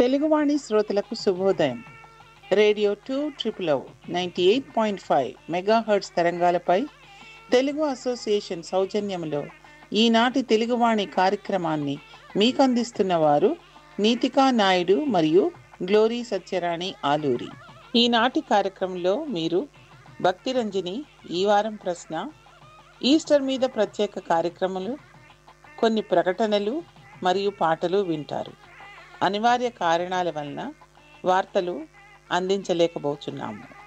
తెలుగువాణి శ్రోతలకు శుభోదయం radio two triple O ninety eight point five megahertz తరంగాలపై తెలుగు అసోసియేషన్ సౌజన్యంలో ఈనాటి తెలుగువాణి కార్యక్రమాన్ని మీకు అందిస్తున్న వారు నీతికా నాయుడు మరియు గ్లోరీ సత్యరాణి ఆలూరి ఈనాటి కార్యక్రమంలో మీరు భక్తిరంజని ఈ వారం ప్రశ్న ఈస్టర్ మీద ప్రత్యేక కార్యక్రమాలు కొన్ని ప్రకటనలు మరియు పాటలు వింటారు అనివార్య కారణాల వలన వార్తలు అందించలేకపోతున్నాము